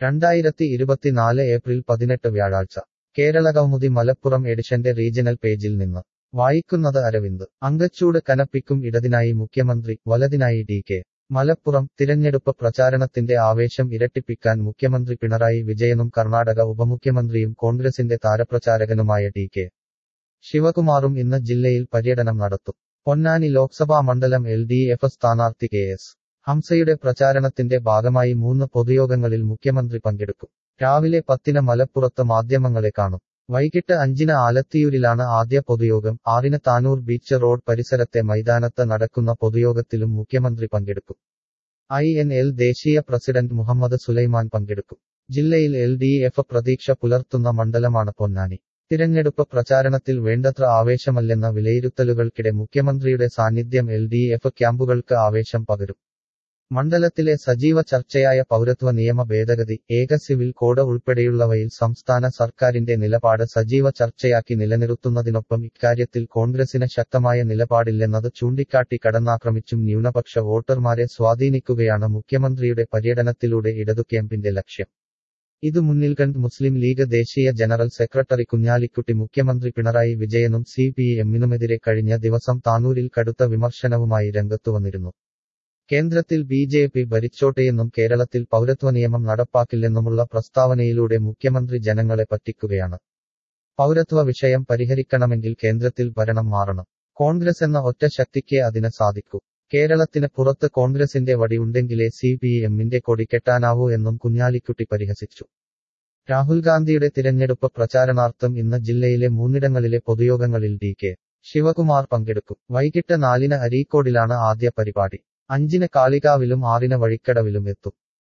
രണ്ടായിരത്തി ഇരുപത്തിനാല് ഏപ്രിൽ പതിനെട്ട് വ്യാഴാഴ്ച കേരള കൗമുദി മലപ്പുറം എഡിഷന്റെ റീജിയണൽ പേജിൽ നിന്ന് വായിക്കുന്നത് അരവിന്ദ് അങ്കച്ചൂട് കനപ്പിക്കും ഇടതിനായി മുഖ്യമന്ത്രി വലതിനായി ഡി കെ മലപ്പുറം തിരഞ്ഞെടുപ്പ് പ്രചാരണത്തിന്റെ ആവേശം ഇരട്ടിപ്പിക്കാൻ മുഖ്യമന്ത്രി പിണറായി വിജയനും കർണാടക ഉപമുഖ്യമന്ത്രിയും കോൺഗ്രസിന്റെ താരപ്രചാരകനുമായ ഡി കെ ശിവകുമാറും ഇന്ന് ജില്ലയിൽ പര്യടനം നടത്തും പൊന്നാനി ലോക്സഭാ മണ്ഡലം എൽ ഡി എഫ് സ്ഥാനാർത്ഥി കെ എസ് ഹംസയുടെ പ്രചാരണത്തിന്റെ ഭാഗമായി മൂന്ന് പൊതുയോഗങ്ങളിൽ മുഖ്യമന്ത്രി പങ്കെടുക്കും രാവിലെ പത്തിന് മലപ്പുറത്ത് മാധ്യമങ്ങളെ കാണും വൈകിട്ട് അഞ്ചിന് ആലത്തിയൂരിലാണ് ആദ്യ പൊതുയോഗം ആറിന് താനൂർ ബീച്ച് റോഡ് പരിസരത്തെ മൈതാനത്ത് നടക്കുന്ന പൊതുയോഗത്തിലും മുഖ്യമന്ത്രി പങ്കെടുക്കും ഐ എൻ എൽ ദേശീയ പ്രസിഡന്റ് മുഹമ്മദ് സുലൈമാൻ പങ്കെടുക്കും ജില്ലയിൽ എൽ ഡി എഫ് പ്രതീക്ഷ പുലർത്തുന്ന മണ്ഡലമാണ് പൊന്നാനി തിരഞ്ഞെടുപ്പ് പ്രചാരണത്തിൽ വേണ്ടത്ര ആവേശമല്ലെന്ന വിലയിരുത്തലുകൾക്കിടെ മുഖ്യമന്ത്രിയുടെ സാന്നിധ്യം എൽ ഡി എഫ് ക്യാമ്പുകൾക്ക് ആവേശം പകരും മണ്ഡലത്തിലെ സജീവ ചർച്ചയായ പൗരത്വ നിയമ ഭേദഗതി ഏക സിവിൽ കോഡ് ഉൾപ്പെടെയുള്ളവയിൽ സംസ്ഥാന സർക്കാരിന്റെ നിലപാട് സജീവ ചർച്ചയാക്കി നിലനിർത്തുന്നതിനൊപ്പം ഇക്കാര്യത്തിൽ കോൺഗ്രസിന് ശക്തമായ നിലപാടില്ലെന്നത് ചൂണ്ടിക്കാട്ടി കടന്നാക്രമിച്ചും ന്യൂനപക്ഷ വോട്ടർമാരെ സ്വാധീനിക്കുകയാണ് മുഖ്യമന്ത്രിയുടെ പര്യടനത്തിലൂടെ ഇടതു ക്യാമ്പിന്റെ ലക്ഷ്യം ഇത് മുന്നിൽ കണ്ട് മുസ്ലിം ലീഗ് ദേശീയ ജനറൽ സെക്രട്ടറി കുഞ്ഞാലിക്കുട്ടി മുഖ്യമന്ത്രി പിണറായി വിജയനും സി പി എമ്മിനുമെതിരെ കഴിഞ്ഞ ദിവസം താനൂരിൽ കടുത്ത വിമർശനവുമായി രംഗത്തുവന്നിരുന്നു കേന്ദ്രത്തിൽ ബി ജെ പി ഭരിച്ചോട്ടെയെന്നും കേരളത്തിൽ പൗരത്വ നിയമം നടപ്പാക്കില്ലെന്നുമുള്ള പ്രസ്താവനയിലൂടെ മുഖ്യമന്ത്രി ജനങ്ങളെ പറ്റിക്കുകയാണ് പൗരത്വ വിഷയം പരിഹരിക്കണമെങ്കിൽ കേന്ദ്രത്തിൽ ഭരണം മാറണം കോൺഗ്രസ് എന്ന ഒറ്റ ശക്തിക്ക് അതിന് സാധിക്കൂ കേരളത്തിന് പുറത്ത് കോൺഗ്രസിന്റെ വടിയുണ്ടെങ്കിലേ സി പി എമ്മിന്റെ കൊടി കെട്ടാനാവൂ എന്നും കുഞ്ഞാലിക്കുട്ടി പരിഹസിച്ചു രാഹുൽ ഗാന്ധിയുടെ തിരഞ്ഞെടുപ്പ് പ്രചാരണാർത്ഥം ഇന്ന് ജില്ലയിലെ മൂന്നിടങ്ങളിലെ പൊതുയോഗങ്ങളിൽ ഡി കെ ശിവകുമാർ പങ്കെടുക്കും വൈകിട്ട് നാലിന് അരീക്കോടിലാണ് ആദ്യ പരിപാടി അഞ്ചിന് കാളികാവിലും ആറിന് വഴിക്കടവിലും എത്തും